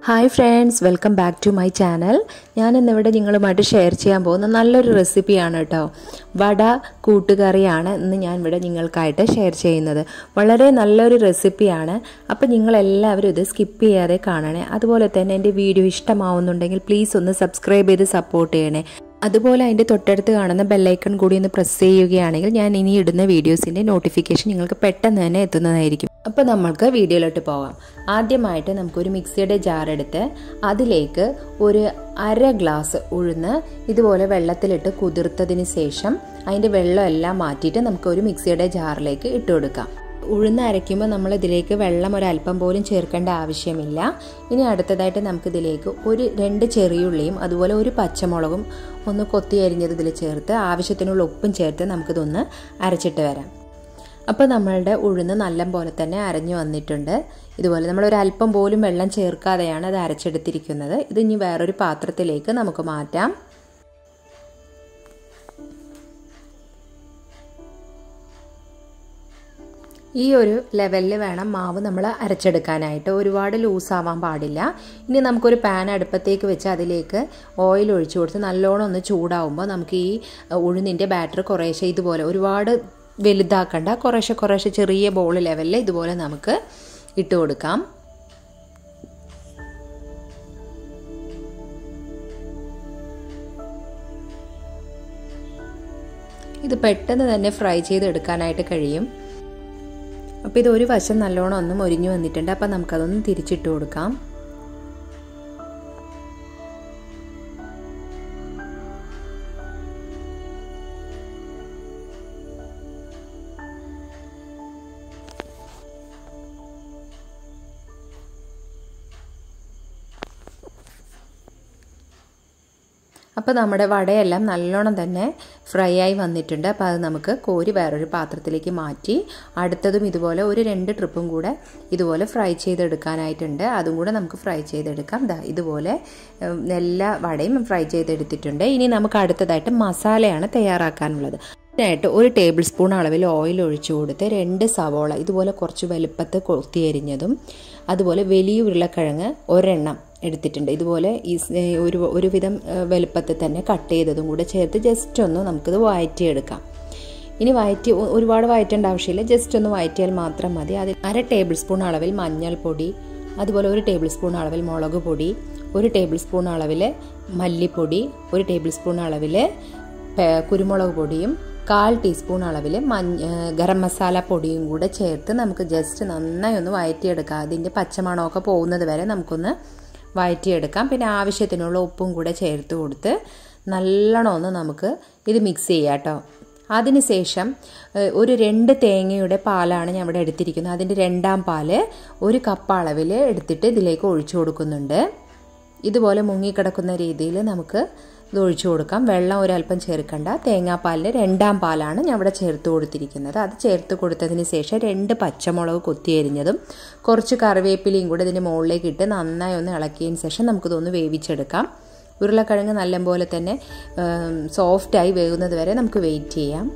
hi friends welcome back to my channel ഞാൻ ഇന്നിവിടെ നിങ്ങളുമായിട്ട് ഷെയർ ചെയ്യാൻ പോകുന്ന നല്ലൊരു റെസിപ്പിയാണ് കേട്ടോ വട കൂട്ടുകറിയാണ് ഇന്ന് ഞാൻ ഇവിടെ നിങ്ങൾക്കായിട്ട് ഷെയർ ചെയ്യുന്നത് വളരെ നല്ലൊരു റെസിപ്പിയാണ് അപ്പോൾ നിങ്ങളെല്ലാവരും ഇത് സ്കിപ്പ് ചെയ്യാതെ കാണണേ അതുപോലെ തന്നെ എൻ്റെ വീഡിയോ ഇഷ്ടമാവുന്നുണ്ടെങ്കിൽ പ്ലീസ് ഒന്ന് സബ്സ്ക്രൈബ് ചെയ്ത് സപ്പോർട്ട് ചെയ്യണേ അതുപോലെ അതിൻ്റെ തൊട്ടടുത്ത് കാണുന്ന ബെല്ലൈക്കൺ കൂടി ഒന്ന് പ്രസ് ചെയ്യുകയാണെങ്കിൽ ഞാൻ ഇനി ഇടുന്ന വീഡിയോസിൻ്റെ നോട്ടിഫിക്കേഷൻ നിങ്ങൾക്ക് പെട്ടെന്ന് തന്നെ എത്തുന്നതായിരിക്കും അപ്പോൾ നമ്മൾക്ക് വീഡിയോയിലോട്ട് പോകാം ആദ്യമായിട്ട് നമുക്കൊരു മിക്സിയുടെ ജാർ എടുത്ത് അതിലേക്ക് ഒരു അര ഗ്ലാസ് ഉഴുന്ന് ഇതുപോലെ വെള്ളത്തിലിട്ട് കുതിർത്തതിന് ശേഷം അതിൻ്റെ വെള്ളമെല്ലാം മാറ്റിയിട്ട് നമുക്ക് ഒരു മിക്സിയുടെ ജാറിലേക്ക് ഇട്ട് കൊടുക്കാം ഉഴുന്ന് അരയ്ക്കുമ്പോൾ നമ്മൾ ഇതിലേക്ക് വെള്ളം ഒരല്പം പോലും ചേർക്കേണ്ട ആവശ്യമില്ല ഇനി അടുത്തതായിട്ട് നമുക്കിതിലേക്ക് ഒരു രണ്ട് ചെറിയുള്ളിയും അതുപോലെ ഒരു പച്ചമുളകും ഒന്ന് കൊത്തി അരിഞ്ഞത് ഇതിൽ ചേർത്ത് ആവശ്യത്തിനുള്ള ഉപ്പും ചേർത്ത് നമുക്കിതൊന്ന് അരച്ചിട്ട് വരാം അപ്പോൾ നമ്മളുടെ ഉഴുന്ന് നല്ല പോലെ തന്നെ അരഞ്ഞു വന്നിട്ടുണ്ട് ഇതുപോലെ നമ്മൾ ഒരു അല്പം പോലും വെള്ളം ചേർക്കാതെയാണ് അത് അരച്ചെടുത്തിരിക്കുന്നത് ഇത് ഇനി വേറൊരു പാത്രത്തിലേക്ക് നമുക്ക് മാറ്റാം ഈ ഒരു ലെവലിൽ വേണം മാവ് നമ്മൾ അരച്ചെടുക്കാനായിട്ട് ഒരുപാട് ലൂസാവാൻ പാടില്ല ഇനി നമുക്കൊരു പാൻ അടുപ്പത്തേക്ക് വെച്ച് അതിലേക്ക് ഓയിൽ ഒഴിച്ചു കൊടുത്ത് നല്ലോണം ഒന്ന് ചൂടാവുമ്പോൾ നമുക്ക് ഈ ഉഴുന്നിൻ്റെ ബാറ്റർ കുറേശ്ശെ ഇതുപോലെ ഒരുപാട് വലുതാക്കണ്ട കുറേശ്ശെ കുറേശ്ശെ ചെറിയ ബോൾ ലെവലിൽ ഇതുപോലെ നമുക്ക് ഇട്ട് കൊടുക്കാം ഇത് പെട്ടെന്ന് തന്നെ ഫ്രൈ ചെയ്തെടുക്കാനായിട്ട് കഴിയും അപ്പോൾ ഇത് ഒരു വശം നല്ലോണം ഒന്ന് മൊരിഞ്ഞു വന്നിട്ടുണ്ട് അപ്പോൾ നമുക്കതൊന്ന് തിരിച്ചിട്ട് കൊടുക്കാം അപ്പോൾ നമ്മുടെ വടയെല്ലാം നല്ലോണം തന്നെ ഫ്രൈ ആയി വന്നിട്ടുണ്ട് അപ്പോൾ അത് നമുക്ക് കോരി വേറൊരു പാത്രത്തിലേക്ക് മാറ്റി അടുത്തതും ഇതുപോലെ ഒരു രണ്ട് ട്രിപ്പും കൂടെ ഇതുപോലെ ഫ്രൈ ചെയ്തെടുക്കാനായിട്ടുണ്ട് അതും കൂടെ നമുക്ക് ഫ്രൈ ചെയ്തെടുക്കാം ദാ ഇതുപോലെ എല്ലാ വടയും ഫ്രൈ ചെയ്തെടുത്തിട്ടുണ്ട് ഇനി നമുക്ക് അടുത്തതായിട്ട് മസാലയാണ് തയ്യാറാക്കാനുള്ളത് അതിനായിട്ട് ഒരു ടേബിൾ സ്പൂൺ അളവിൽ ഓയിൽ ഒഴിച്ചു കൊടുത്ത് രണ്ട് സവോള ഇതുപോലെ കുറച്ച് വലുപ്പത്ത് കൊത്തിയരിഞ്ഞതും അതുപോലെ വലിയ ഉരുളക്കിഴങ്ങ് ഒരെണ്ണം എടുത്തിട്ടുണ്ട് ഇതുപോലെ ഈ ഒരു ഒരുവിധം വലുപ്പത്തിൽ തന്നെ കട്ട് ചെയ്തതും കൂടെ ചേർത്ത് ജസ്റ്റ് ഒന്ന് നമുക്കിത് വഴറ്റിയെടുക്കാം ഇനി വഴറ്റി ഒരുപാട് വഴറ്റേണ്ട ആവശ്യമില്ല ജസ്റ്റ് ഒന്ന് വഴറ്റിയാൽ മാത്രം മതി അതിൽ അര ടേബിൾ സ്പൂൺ അളവിൽ മഞ്ഞൾപ്പൊടി അതുപോലെ ഒരു ടേബിൾ സ്പൂൺ അളവിൽ മുളക് പൊടി ഒരു ടേബിൾ സ്പൂൺ അളവിൽ മല്ലിപ്പൊടി ഒരു ടേബിൾ സ്പൂൺ അളവിൽ കുരുമുളക് പൊടിയും കാൽ ടീസ്പൂൺ അളവിൽ മഞ്ഞ ഗരം മസാല പൊടിയും കൂടെ ചേർത്ത് നമുക്ക് ജസ്റ്റ് നന്നായി ഒന്ന് വഴറ്റിയെടുക്കാം അതിൻ്റെ പച്ചമണമൊക്കെ പോകുന്നത് വരെ നമുക്കൊന്ന് വഴറ്റിയെടുക്കാം പിന്നെ ആവശ്യത്തിനുള്ള ഉപ്പും കൂടെ ചേർത്ത് കൊടുത്ത് നല്ലോണം ഒന്ന് നമുക്ക് ഇത് മിക്സ് ചെയ്യാം കേട്ടോ അതിനുശേഷം ഒരു രണ്ട് തേങ്ങയുടെ പാലാണ് ഞാൻ ഇവിടെ എടുത്തിരിക്കുന്നത് അതിൻ്റെ രണ്ടാം പാല് ഒരു കപ്പ് അളവിൽ എടുത്തിട്ട് ഇതിലേക്ക് ഒഴിച്ചു കൊടുക്കുന്നുണ്ട് ഇതുപോലെ മുങ്ങിക്കിടക്കുന്ന രീതിയിൽ നമുക്ക് ഇത് ഒഴിച്ചു കൊടുക്കാം വെള്ളം ഒരല്പം ചേർക്കണ്ട തേങ്ങാപ്പാലിൽ രണ്ടാം പാലാണ് ഞാൻ ഇവിടെ ചേർത്ത് കൊടുത്തിരിക്കുന്നത് അത് ചേർത്ത് കൊടുത്തതിന് ശേഷം രണ്ട് പച്ചമുളക് കൊത്തിയരിഞ്ഞതും കുറച്ച് കറിവേപ്പിലയും കൂടെ ഇതിൻ്റെ മുകളിലേക്ക് ഇട്ട് നന്നായി ഒന്ന് ഇളക്കിയതിന് ശേഷം നമുക്കിതൊന്ന് വേവിച്ചെടുക്കാം ഉരുളക്കിഴങ്ങ് നല്ലപോലെ തന്നെ സോഫ്റ്റായി വേകുന്നത് വരെ നമുക്ക് വെയിറ്റ് ചെയ്യാം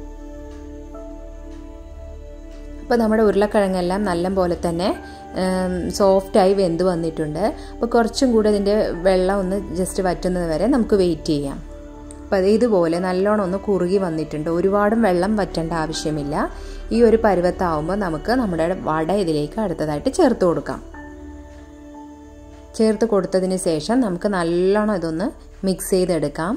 അപ്പോൾ നമ്മുടെ ഉരുളക്കിഴങ്ങെല്ലാം നല്ല പോലെ തന്നെ സോഫ്റ്റായി വെന്ത് വന്നിട്ടുണ്ട് അപ്പോൾ കുറച്ചും കൂടെ ഇതിൻ്റെ വെള്ളം ഒന്ന് ജസ്റ്റ് വറ്റുന്നത് വരെ നമുക്ക് വെയിറ്റ് ചെയ്യാം അപ്പോൾ അത് ഇതുപോലെ നല്ലോണം ഒന്ന് കുറുകി വന്നിട്ടുണ്ട് ഒരുപാടും വെള്ളം വറ്റേണ്ട ആവശ്യമില്ല ഈ ഒരു പരുവത്താവുമ്പോൾ നമുക്ക് നമ്മുടെ വട ഇതിലേക്ക് അടുത്തതായിട്ട് ചേർത്ത് കൊടുക്കാം ചേർത്ത് കൊടുത്തതിന് ശേഷം നമുക്ക് നല്ലോണം ഇതൊന്ന് മിക്സ് ചെയ്തെടുക്കാം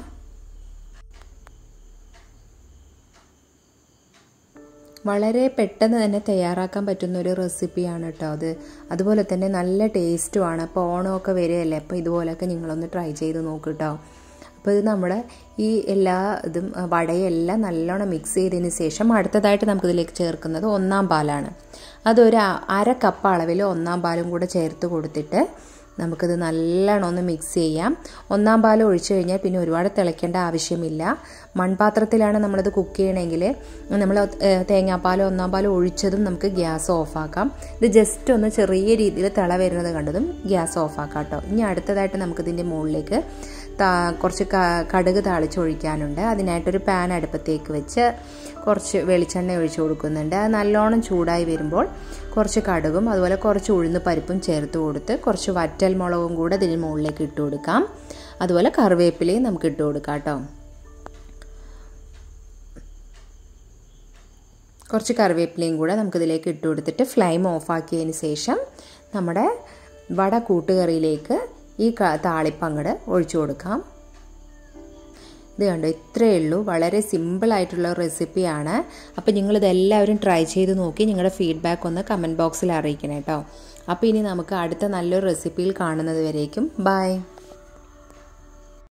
വളരെ പെട്ടെന്ന് തന്നെ തയ്യാറാക്കാൻ പറ്റുന്ന ഒരു റെസിപ്പിയാണ് കേട്ടോ അത് അതുപോലെ തന്നെ നല്ല ടേസ്റ്റുമാണ് അപ്പോൾ ഓണമൊക്കെ വരികയല്ലേ അപ്പോൾ ഇതുപോലെയൊക്കെ നിങ്ങളൊന്ന് ട്രൈ ചെയ്ത് നോക്കൂ കേട്ടോ അപ്പോൾ ഇത് നമ്മുടെ ഈ എല്ലാ ഇതും വടയെല്ലാം നല്ലോണം മിക്സ് ചെയ്തതിന് ശേഷം അടുത്തതായിട്ട് നമുക്കിതിലേക്ക് ചേർക്കുന്നത് ഒന്നാം പാലാണ് അതൊരു അര കപ്പ് അളവിൽ ഒന്നാം പാലും കൂടെ ചേർത്ത് കൊടുത്തിട്ട് നമുക്കിത് നല്ലോണം ഒന്ന് മിക്സ് ചെയ്യാം ഒന്നാം പാൽ ഒഴിച്ചു കഴിഞ്ഞാൽ പിന്നെ ഒരുപാട് തിളയ്ക്കേണ്ട ആവശ്യമില്ല മൺപാത്രത്തിലാണ് നമ്മളിത് കുക്ക് ചെയ്യണമെങ്കിൽ നമ്മൾ തേങ്ങാപ്പാലോ ഒന്നാം പാലോ ഒഴിച്ചതും നമുക്ക് ഗ്യാസ് ഓഫാക്കാം ഇത് ജസ്റ്റ് ഒന്ന് ചെറിയ രീതിയിൽ തിള വരുന്നത് കണ്ടതും ഗ്യാസ് ഓഫാക്കാം കേട്ടോ ഇനി അടുത്തതായിട്ട് നമുക്കിതിൻ്റെ മുകളിലേക്ക് കുറച്ച് കടുക് താളിച്ചൊഴിക്കാനുണ്ട് അതിനായിട്ടൊരു പാൻ അടുപ്പത്തേക്ക് വെച്ച് കുറച്ച് വെളിച്ചെണ്ണ ഒഴിച്ചു കൊടുക്കുന്നുണ്ട് അത് നല്ലോണം ചൂടായി വരുമ്പോൾ കുറച്ച് കടുകും അതുപോലെ കുറച്ച് ഉഴുന്ന് പരിപ്പും ചേർത്ത് കൊടുത്ത് കുറച്ച് വറ്റൽ മുളകും കൂടെ ഇതിന് മുകളിലേക്ക് ഇട്ട് കൊടുക്കാം അതുപോലെ കറിവേപ്പിലയും നമുക്ക് ഇട്ട് കൊടുക്കാം കേട്ടോ കുറച്ച് കറിവേപ്പിലയും കൂടെ നമുക്കിതിലേക്ക് ഇട്ട് കൊടുത്തിട്ട് ഫ്ലെയിം ഓഫാക്കിയതിന് ശേഷം നമ്മുടെ വട കൂട്ടുകറിയിലേക്ക് ഈ താളിപ്പങ്ങട് ഒഴിച്ചു കൊടുക്കാം ഇത് കണ്ടോ ഇത്രയേ ഉള്ളൂ വളരെ സിമ്പിളായിട്ടുള്ള റെസിപ്പിയാണ് അപ്പോൾ നിങ്ങളിതെല്ലാവരും ട്രൈ ചെയ്ത് നോക്കി നിങ്ങളുടെ ഫീഡ്ബാക്ക് ഒന്ന് കമൻറ്റ് ബോക്സിൽ അറിയിക്കണം കേട്ടോ അപ്പോൾ ഇനി നമുക്ക് അടുത്ത നല്ലൊരു റെസിപ്പിയിൽ കാണുന്നത് വരേക്കും ബൈ